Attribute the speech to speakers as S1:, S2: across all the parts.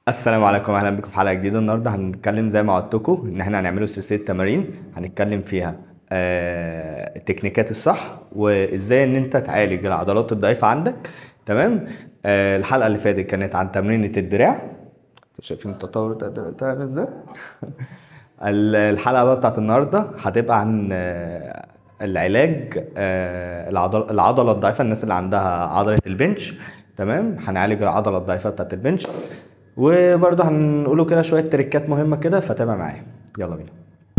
S1: السلام عليكم اهلا بكم في حلقه جديده النهارده هنتكلم زي ما وعدتكم ان احنا هنعمله سلسله تمارين هنتكلم فيها آه التكنيكات الصح وازاي ان انت تعالج العضلات الضعيفه عندك تمام آه الحلقه اللي فاتت كانت عن تمرينه الدراع انتوا شايفين التطور ده ده- ده ازاي ال- الحلقه بقى بتاعت النهارده هتبقى عن آه، العلاج آه، العضل- العضله الضعيفه الناس اللي عندها عضله البنش تمام هنعالج العضله الضعيفه بتاعت البنش وبرضه هنقوله كده شويه تريكات مهمه كده فتابع معايا يلا بينا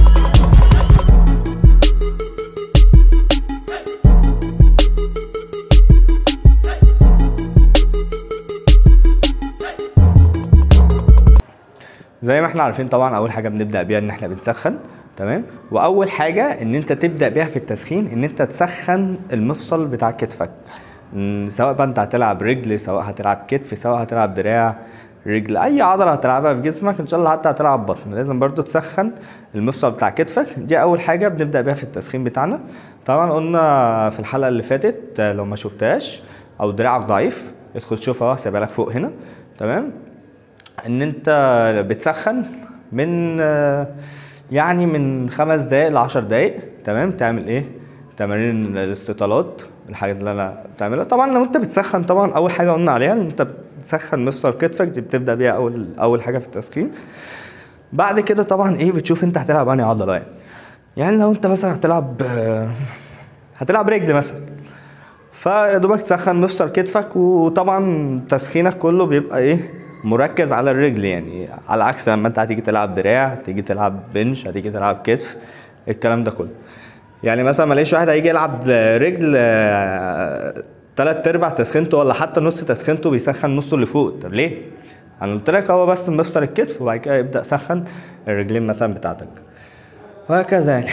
S1: زي ما احنا عارفين طبعا اول حاجه بنبدا بيها ان احنا بنسخن تمام واول حاجه ان انت تبدا بيها في التسخين ان انت تسخن المفصل بتاع كتفك م، سواء بقى انت هتلعب رجل سواء هتلعب كتف سواء هتلعب دراع رجل اي عضله هتلعبها في جسمك ان شاء الله حتى هتلعب بطن لازم برضو تسخن المفصل بتاع كتفك دي اول حاجه بنبدا بيها في التسخين بتاعنا طبعا قلنا في الحلقه اللي فاتت آه، لو ما شفتهاش او دراعك ضعيف ادخل شوفها سايبها لك فوق هنا تمام ان انت بتسخن من آه، يعني من خمس دقايق لعشر دقايق تمام تعمل ايه تمارين الاستطالات الحاجات اللي انا بتعملها طبعا لو انت بتسخن طبعا اول حاجه قلنا عليها ان انت بتسخن مفصل كتفك دي بتبدا بيها اول اول حاجه في التسخين بعد كده طبعا ايه بتشوف انت هتلعب انهي عضله يعني يعني لو انت مثلا هتلعب آه، هتلعب رجل مثلا فيا دوبك تسخن مفصل كتفك وطبعا تسخينك كله بيبقى ايه مركز على الرجل يعني على عكس لما انت هتيجي تلعب دراع تيجي تلعب بنش هتيجي تلعب كتف الكلام ده كله يعني مثلا ما الاقيش واحد هيجي يلعب رجل آه، تلات ارباع تسخينته ولا حتى نص تسخينته بيسخن نصه اللي فوق طب ليه؟ انا قلت لك هو بس مفصل الكتف وبعد كده يبدا سخن الرجلين مثلا بتاعتك وهكذا يعني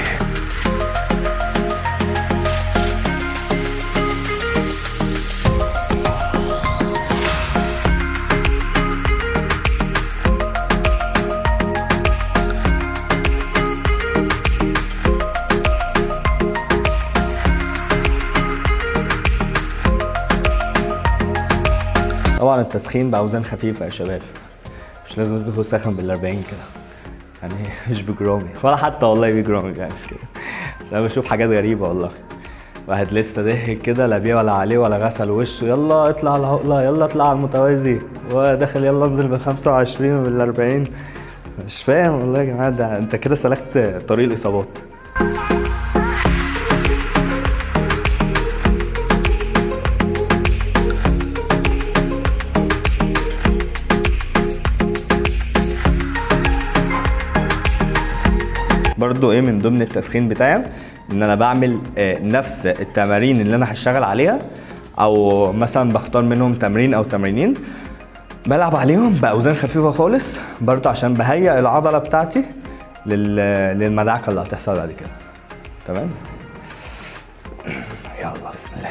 S1: طبعا التسخين باوزان خفيفه يا شباب مش لازم تدخل سخن بال 40 كده يعني مش بجرامي ولا حتى والله بجرامي يعني مش كده عشان انا بشوف حاجات غريبه والله واحد لسه داخل كده لا بيه ولا عليه ولا غسل وشه يلا اطلع على العقله يلا اطلع على المتوازي وداخل يلا انزل بال 25 وبال 40 مش فاهم والله يا جماعه ده انت كده سلكت طريق الاصابات برضو ايه من ضمن التسخين بتاعي ان انا بعمل آه، نفس التمارين اللي انا هشتغل عليها او مثلا بختار منهم تمرين او تمرينين بلعب عليهم باوزان خفيفه خالص برضو عشان بهيئ العضله بتاعتي لل... للمدعكه اللي هتحصل بعد كده تمام يلا بسم الله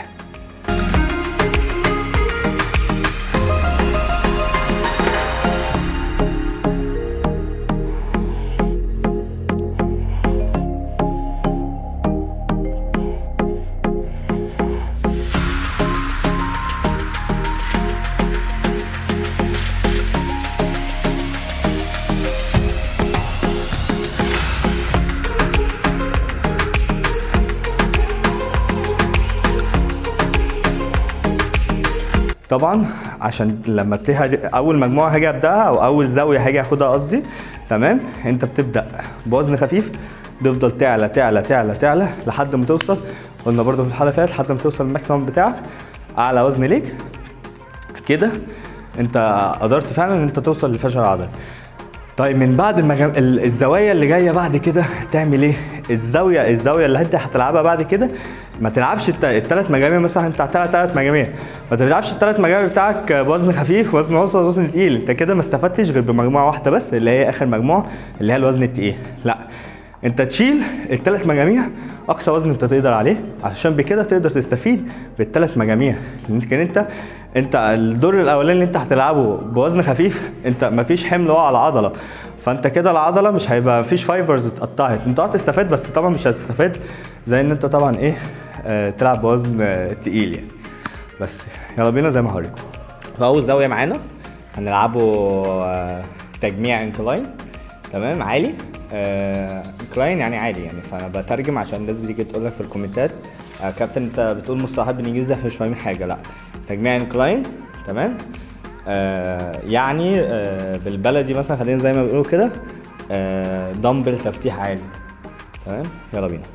S1: طبعا عشان لما تيجي اول مجموعه هاجي ابداها او اول زاويه هاجي اخدها قصدي تمام انت بتبدا بوزن خفيف تفضل تعلى تعلى تعلى تعلى لحد ما توصل قلنا برضو في الحلقه اللي فاتت لحد ما توصل الماكسيمم بتاعك اعلى وزن ليك كده انت قدرت فعلا ان انت توصل للفشل العضلي طيب من بعد المجام... ال- الزوايا اللي جايه بعد كده تعمل ايه؟ الزاويه الزاويه اللي انت هتلعبها بعد كده ما تلعبش الت... الثلاث مجاميع مثلا انت هتلعب ثلاث مجاميع ما تلعبش الثلاث مجاميع بتاعك بوزن خفيف وزن وسط وزن تقيل انت كده ما استفدتش غير بمجموعه واحده بس اللي هي اخر مجموعه اللي هي الوزن التقيل لا انت تشيل الثلاث مجاميع اقصى وزن انت تقدر عليه عشان بكده تقدر تستفيد بالثلاث مجاميع يمكن انت انت الدور الاولاني اللي انت هتلعبه بوزن خفيف انت مفيش حمل واقع على العضله فانت كده العضله مش هيبقى مفيش فايبرز اتقطعت انت هتستفاد بس طبعا مش هتستفاد زي ان انت طبعا ايه آه تلعب بوزن آه تقيل يعني بس يلا بينا زي ما هوريكم فاول زاويه معانا هنلعبه آه، تجميع انكلاين تمام عالي انكلاين يعني عالي يعني فانا بترجم عشان الناس بتيجي تقول لك في الكومنتات آه، كابتن انت بتقول مصطلحات بالانجليزي احنا مش فاهمين حاجه لا تجميع انكلاين تمام آه يعني آه بالبلدي مثلا خلينا زي ما بيقولوا كده آه دمبل تفتيح عالي تمام يلا بينا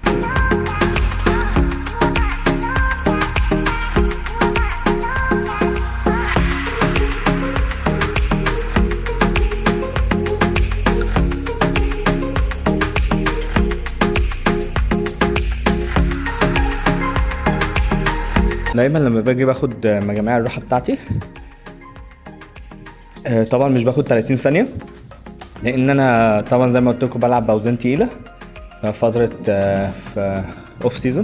S1: دايما لما باجي باخد مجاميع الراحه بتاعتي آه، طبعا مش باخد 30 ثانيه لان انا طبعا زي ما قلت لكم بلعب باوزان تقيله في فتره آه، في اوف سيزون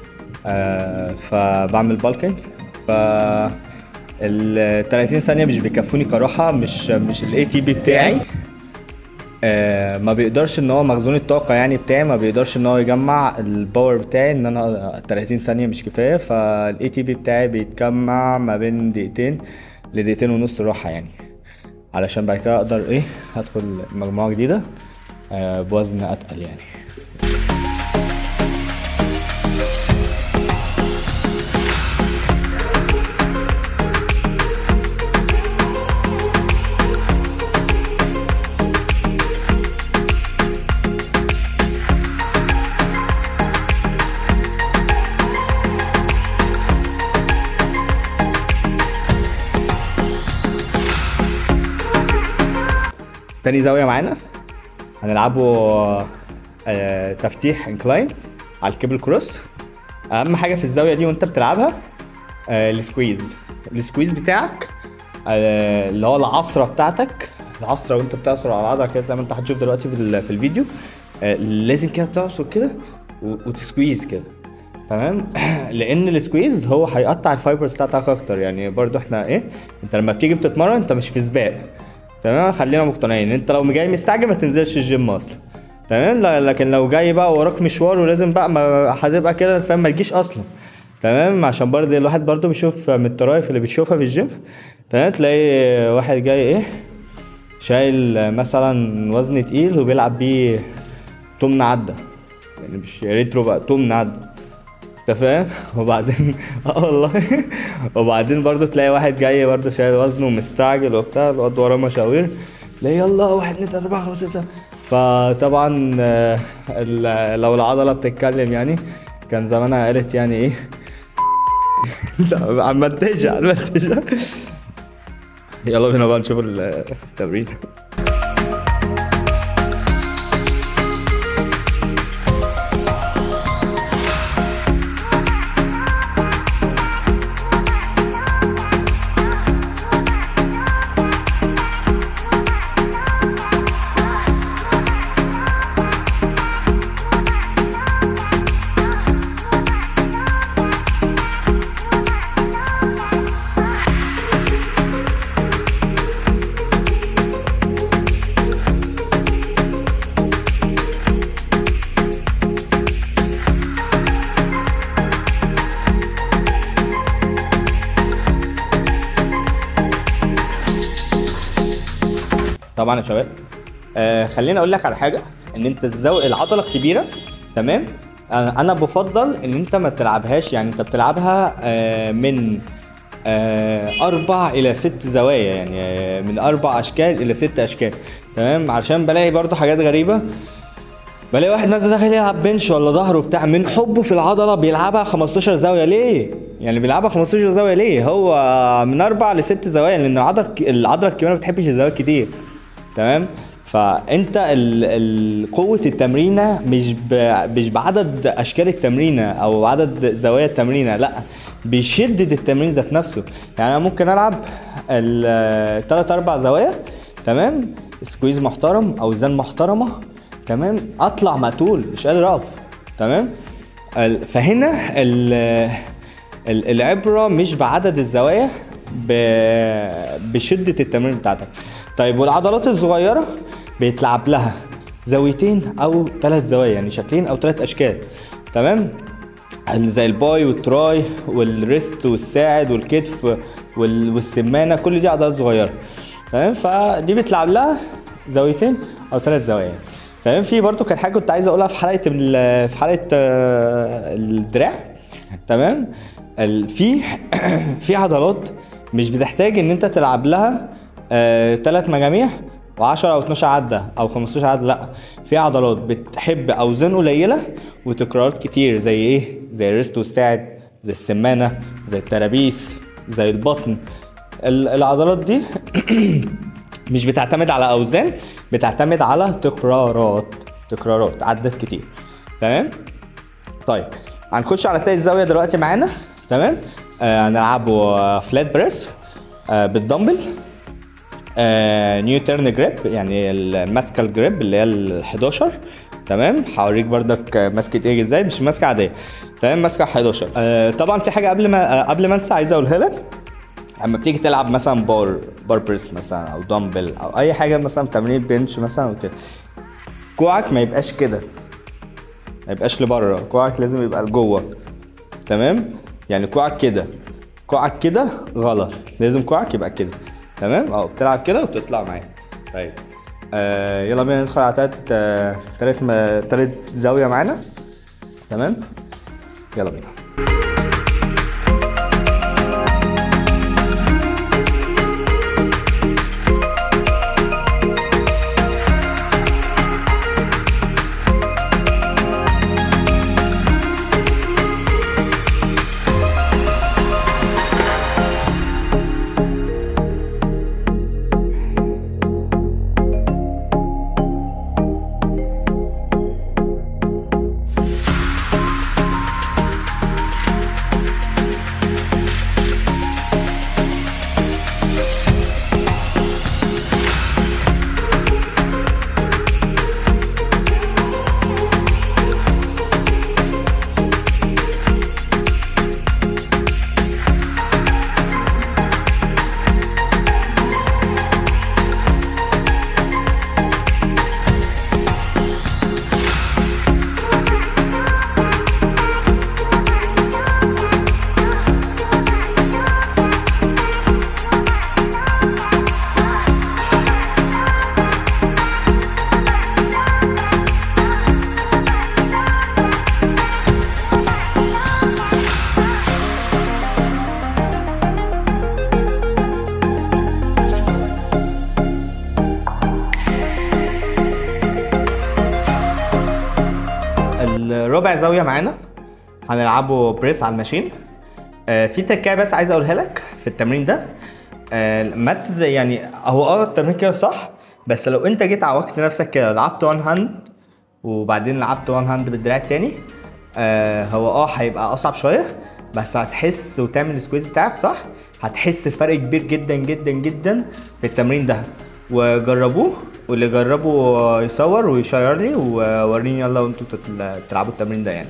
S1: فبعمل بالكينج ف ال 30 ثانيه مش بيكفوني كراحه مش مش الاي تي بي بتاعي آه، ما بيقدرش ان هو مخزون الطاقه يعني بتاعي ما بيقدرش ان هو يجمع الباور بتاعي ان انا 30 ثانيه مش كفايه فالاي تي بي بتاعي بيتجمع ما بين دقيقتين لدقيقتين ونص راحه يعني علشان بعد كده اقدر ايه هدخل مجموعه جديده آه، بوزن اتقل يعني تاني زاوية معانا هنلعبه آه، تفتيح انكلاين على الكيبل كروس اهم حاجة في الزاوية دي وانت بتلعبها آه، السكويز السكويز بتاعك آه، اللي هو العصرة بتاعتك العصرة وانت بتعصر على العضلة كده زي ما انت هتشوف دلوقتي في, ال- في الفيديو آه، لازم كده تعصر كده و- وتسكويز كده تمام لان السكويز هو هيقطع الفايبرز بتاعتك اكتر يعني برضو احنا ايه انت لما بتيجي بتتمرن انت مش في سباق تمام خلينا مقتنعين انت لو جاي مستعجل ما تنزلش الجيم اصلا تمام لا- لكن لو جاي بقى وراك مشوار ولازم بقى ما هتبقى كده فاهم ما تجيش اصلا تمام عشان برضه الواحد برضه بيشوف من الطرايف اللي بتشوفها في الجيم تمام تلاقي واحد جاي ايه شايل مثلا وزن تقيل وبيلعب بيه تمن عدة يعني مش ريترو بقى تمن عدة انت فاهم وبعدين اه والله وبعدين برضه تلاقي واحد جاي برضه شايل وزنه ومستعجل وبتاع الواد وراه مشاوير تلاقي يلا واحد اتنين تلاته اربعه خمسه سته فطبعا آه، ال- لو العضله بتتكلم يعني كان زمانها قالت يعني ايه لا، عم منتجة عم منتجة يلا بينا بقى نشوف التمرين طبعا يا شباب آه خليني اقول لك على حاجه ان انت الزاويه العضله الكبيره تمام انا أنا بفضل ان انت ما تلعبهاش يعني انت بتلعبها آه من آه اربع الى ست زوايا يعني آه من اربع اشكال الى ست اشكال تمام عشان بلاقي برضو حاجات غريبه بلاقي واحد مثلا داخل يلعب بنش ولا ظهر وبتاع من حبه في العضله بيلعبها 15 زاويه ليه؟ يعني بيلعبها 15 زاويه ليه؟ هو من اربع لست زوايا لان العضله العضله الكبيره ما بتحبش الزوايا كتير تمام؟ فانت ال... ال... قوه التمرينه مش ب... مش بعدد اشكال التمرينه او عدد زوايا التمرينه لا بشده التمرين ذات نفسه يعني انا ممكن العب الثلاث اربع زوايا تمام سكويز محترم اوزان محترمه تمام اطلع مقتول مش قادر اقف تمام ال- فهنا ال- ال- العبره مش بعدد الزوايا ب- بشده التمرين بتاعتك طيب والعضلات الصغيره بيتلعب لها زاويتين او ثلاث زوايا يعني شكلين او ثلاث اشكال تمام زي الباي والتراي والريست والساعد والكتف وال- والسمانه كل دي عضلات صغيره تمام فدي بتلعب لها زاويتين او ثلاث زوايا تمام في برضو كان حاجه كنت عايز اقولها في حلقه ال- في حلقه آه، الدراع تمام ال- في في عضلات مش بتحتاج ان انت تلعب لها ثلاث مجاميع و10 او 12 عده او 15 عده لا في عضلات بتحب اوزان قليله وتكرارات كتير زي ايه زي الريست والساعد زي السمانه زي الترابيس زي البطن ال- العضلات دي مش بتعتمد على اوزان بتعتمد على تكرارات تكرارات عدات كتير تمام طيب هنخش على تالت زاويه دلوقتي معانا تمام آه هنلعبه فلات بريس آه بالدمبل آه نيو تيرن جريب يعني الماسكه الجريب اللي هي ال 11 تمام هوريك بردك آه، ماسكه ايه ازاي مش ماسكه عاديه تمام ماسكه 11 آه طبعا في حاجه قبل ما آه قبل ما انسى عايز اقولها لك اما بتيجي تلعب مثلا بار بار بريس مثلا او دمبل او اي حاجه مثلا تمرين بنش مثلا وكده كوعك ما يبقاش كده ما يبقاش لبره كوعك لازم يبقى لجوه تمام يعني كوعك كده كوعك كده غلط لازم كوعك يبقى كده تمام اه بتلعب كده وتطلع معايا طيب آه يلا بينا ندخل على تالت آه تالت ما تالت زاويه معانا تمام يلا بينا الربع زاويه معانا هنلعبه بريس على الماشين آه في تركية بس عايز اقولها لك في التمرين ده آه ما تت- يعني هو اه التمرين كده صح بس لو انت جيت عوجت نفسك كده لعبت وان هاند وبعدين لعبت وان هاند بالدراع التاني آه هو اه هيبقى اصعب شويه بس هتحس وتعمل السكويز بتاعك صح هتحس بفرق كبير جدا جدا جدا في التمرين ده وجربوه واللي جربه يصور ويشير لي ووريني يلا وانتوا تتل- تلعبوا التمرين ده يعني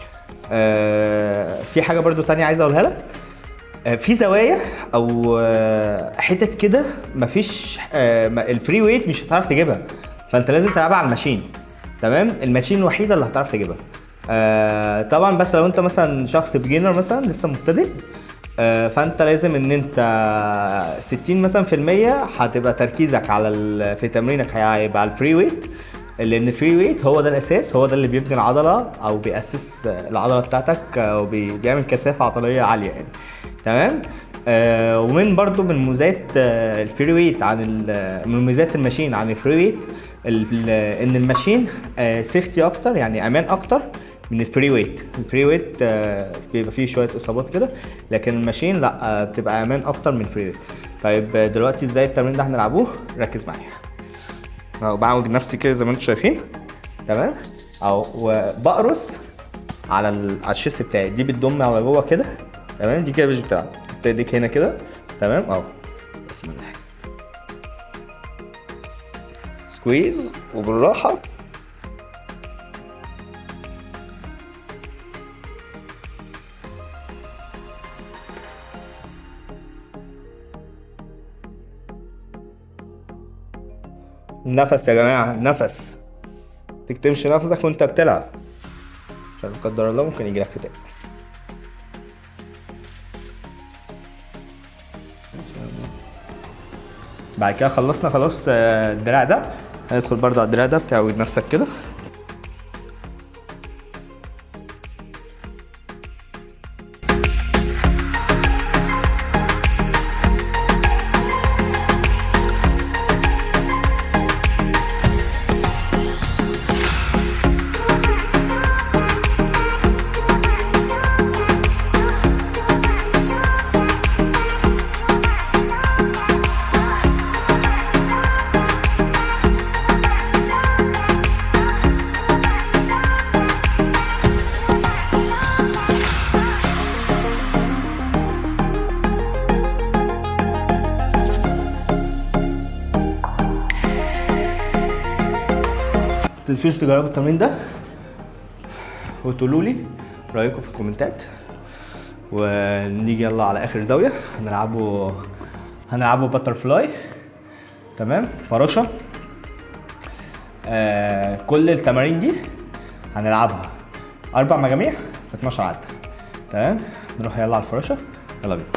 S1: آه في حاجه برضو تانية عايز اقولها لك آه، في زوايا او آه، حتت كده مفيش آه، ما- الفري ويت مش هتعرف تجيبها فانت لازم تلعبها على الماشين تمام الماشين الوحيده اللي هتعرف تجيبها آه، طبعا بس لو انت مثلا شخص بيجنر مثلا لسه مبتدئ آه، فانت لازم ان انت 60 مثلا في المية هتبقى تركيزك على ال- في تمرينك هيبقى على الفري ويت لان الفري ويت هو ده الاساس هو ده اللي بيبني العضله او بياسس العضله بتاعتك وبيعمل كثافه عضليه عاليه يعني تمام آه ومن برضو من مميزات آه الفري ويت عن ال- من مميزات الماشين عن الفري ويت ال- ان الماشين آه سيفتي اكتر يعني امان اكتر من الفري ويت الفري ويت آه بيبقى فيه شويه اصابات كده لكن الماشين لا آه بتبقى امان اكتر من الفري ويت طيب آه، دلوقتي ازاي التمرين ده هنلعبوه ركز معايا اهو بعوج نفسي كده زي ما انتم شايفين تمام اهو وبقرص على ال... على الشيست بتاعي دي بتضم على جوه كده تمام دي كده مش بتلعب تحط ايديك هنا كده تمام اهو بسم الله سكويز وبالراحه نفس يا جماعه نفس تكتمش نفسك وانت بتلعب عشان لا قدر الله ممكن يجيلك فتاة بعد كده خلصنا خلاص آه، الدراع ده هندخل برضه على الدراع ده بتعود نفسك كده تنسوش تجربوا التمرين ده وتقولوا لي رايكم في الكومنتات ونيجي يلا على اخر زاويه هنلعبه هنلعبه باتر فلاي تمام فراشه آه كل التمارين دي هنلعبها اربع مجاميع في 12 عده تمام نروح يلا على الفراشه يلا بينا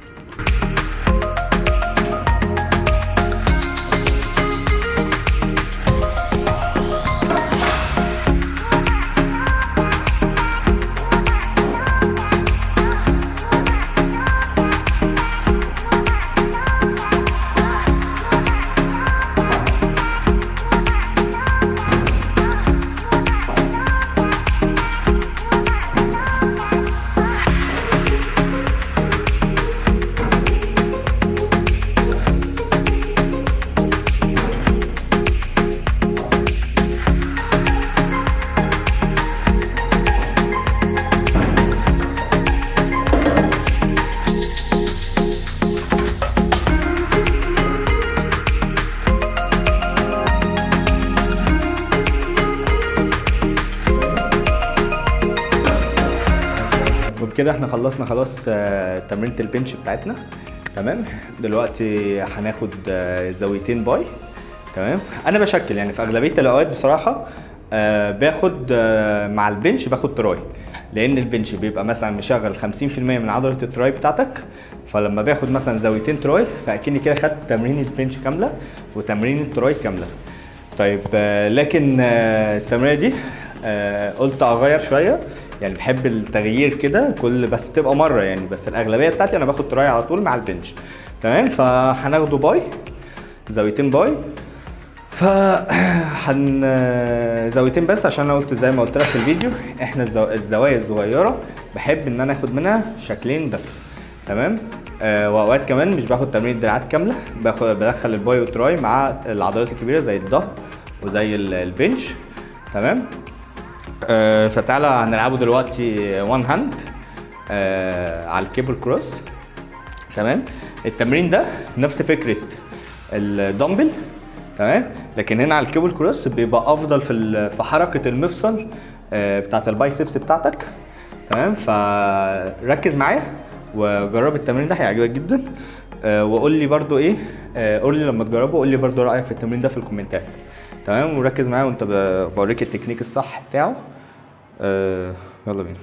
S1: وبكده احنا خلصنا خلاص آه، تمرينة البنش بتاعتنا تمام دلوقتي هناخد آه، زاويتين باي تمام انا بشكل يعني في اغلبيه الاوقات بصراحه آه، باخد آه، مع البنش باخد تراي لان البنش بيبقى مثلا مشغل 50% من عضله التراي بتاعتك فلما باخد مثلا زاويتين تراي فاكني كده خدت تمرينه بنش كامله وتمرينه تراي كامله طيب آه، لكن آه، التمرينه دي آه، قلت اغير شويه يعني بحب التغيير كده كل بس بتبقى مره يعني بس الاغلبيه بتاعتي انا باخد تراي على طول مع البنش تمام فهناخده باي زاويتين باي ف هن زاويتين بس عشان انا قلت زي ما قلت لك في الفيديو احنا الزو... الزوايا الصغيره بحب ان انا اخد منها شكلين بس تمام آه واوقات كمان مش باخد تمرين دراعات كامله باخد بدخل الباي والتراي مع العضلات الكبيره زي الظهر وزي ال- البنش تمام آه فتعالى هنلعبه دلوقتي وان هاند آه على الكيبل كروس تمام التمرين ده نفس فكره الدمبل تمام لكن هنا على الكيبل كروس بيبقى افضل في ال- في حركه المفصل آه، بتاعت البايسبس بتاعتك تمام فركز معايا وجرب التمرين ده هيعجبك جدا آه، وقول لي برضو ايه آه، قول لي لما تجربه قول لي برضو رايك في التمرين ده في الكومنتات تمام وركز معايا وانت ب- بوريك التكنيك الصح بتاعه آه، يلا بينا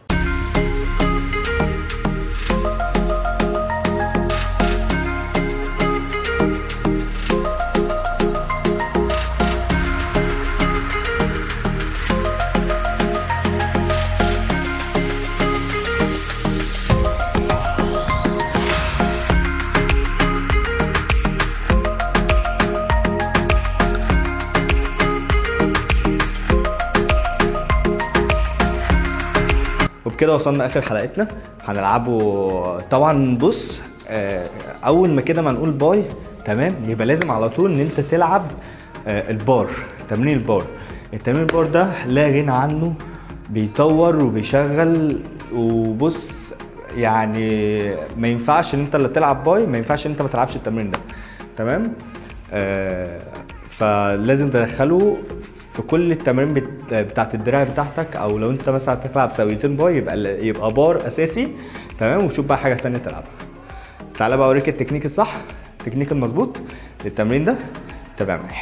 S1: وبكده وصلنا اخر حلقتنا هنلعبه طبعا بص آه، اول ما كده ما نقول باي تمام يبقى لازم على طول ان انت تلعب آه، البار تمرين البار التمرين البار ده لا غنى عنه بيطور وبيشغل وبص يعني ما ينفعش ان انت اللي تلعب باي ما ينفعش ان انت ما تلعبش التمرين ده تمام آه فلازم تدخله في كل التمارين بت- بتاعت الدراع بتاعتك او لو انت مثلا هتلعب سويتين باي يبقى يبقى بار اساسي تمام وشوف بقى حاجه تانية تلعبها تعالى بقى اوريك التكنيك الصح التكنيك المظبوط للتمرين ده تابع معايا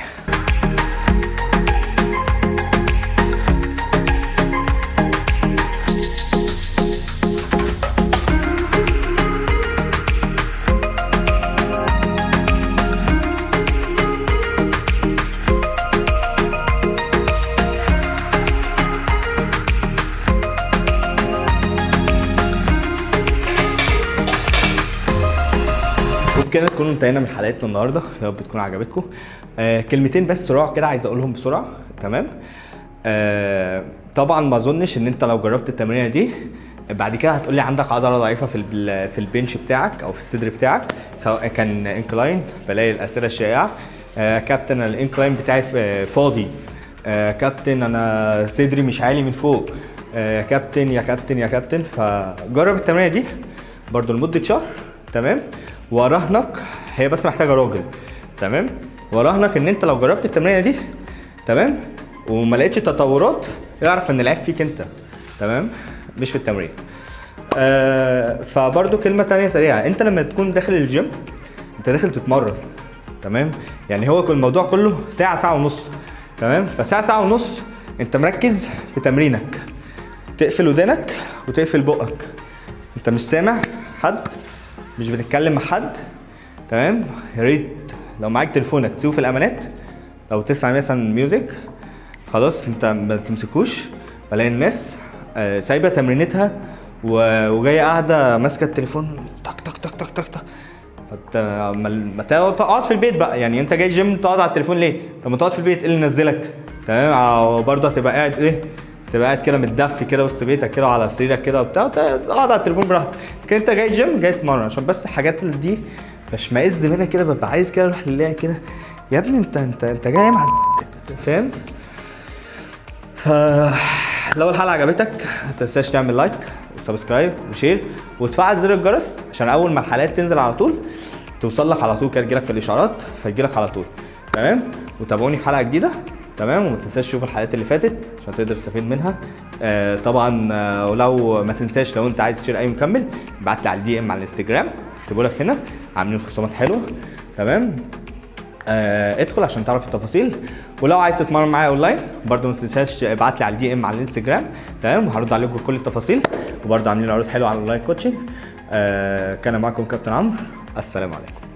S1: وبكده نكون انتهينا من حلقتنا النهارده يا رب تكون عجبتكم آه كلمتين بس سرعه كده عايز اقولهم بسرعه تمام آه طبعا ما اظنش ان انت لو جربت التمرينه دي بعد كده هتقول لي عندك عضله ضعيفه في ال- في البنش بتاعك او في الصدر بتاعك سواء كان انكلاين بلاقي الاسئله الشائعه آه كابتن الانكلاين بتاعي ف- فاضي آه كابتن انا صدري مش عالي من فوق آه كابتن يا كابتن يا كابتن فجرب التمرينه دي برضو لمده شهر تمام وراهنك هي بس محتاجه راجل تمام وراهنك ان انت لو جربت التمرينه دي تمام وما لقيتش تطورات اعرف ان العيب فيك انت تمام مش في التمرين آه فبرضو كلمه تانية سريعه انت لما تكون داخل الجيم انت داخل تتمرن تمام يعني هو كل الموضوع كله ساعه ساعه ونص تمام فساعه ساعه ونص انت مركز في تمرينك تقفل ودانك وتقفل بقك انت مش سامع حد مش بتتكلم مع حد تمام يا ريت لو معاك تليفونك تسيبه في الامانات لو تسمع مثلا ميوزك خلاص انت ما تمسكوش بلاقي الناس آه، سايبه تمرينتها و- وجايه قاعده ماسكه التليفون تك تك تك تك تك تك فت- ما ما تقعد تقعد في البيت بقى يعني انت جاي جيم تقعد على التليفون ليه؟ طب ما تقعد في البيت ايه اللي نزلك؟ تمام أو برضه هتبقى قاعد ايه؟ تبقى قاعد كده متدفي كده وسط بيتك كده على سريرك كده وبتاع وت- اقعد على التليفون براحتك لكن انت جاي جيم جاي تتمرن عشان بس الحاجات اللي دي بشمئز منها كده ببقى عايز كده اروح لله كده يا ابني انت انت انت جاي مع فاهم؟ فلو الحلقه عجبتك ما تنساش تعمل لايك وسبسكرايب وشير وتفعل زر الجرس عشان اول ما الحلقات تنزل على طول توصل لك على طول كده تجيلك في الاشعارات فتجيلك على طول تمام وتابعوني في حلقه جديده تمام وما تنساش تشوف الحلقات اللي فاتت عشان تقدر تستفيد منها آه طبعا آه ولو ما تنساش لو انت عايز تشتري اي مكمل ابعت لي على الدي ام على الانستجرام سيبوا لك هنا عاملين خصومات حلوه تمام آه، ادخل عشان تعرف التفاصيل ولو عايز تتمرن معايا اونلاين برضه ما تنساش ابعت لي على الدي ام على الانستجرام تمام وهرد عليكم بكل التفاصيل وبرضه عاملين عروض حلوه على الاونلاين كوتشنج آه كان معاكم كابتن عمرو السلام عليكم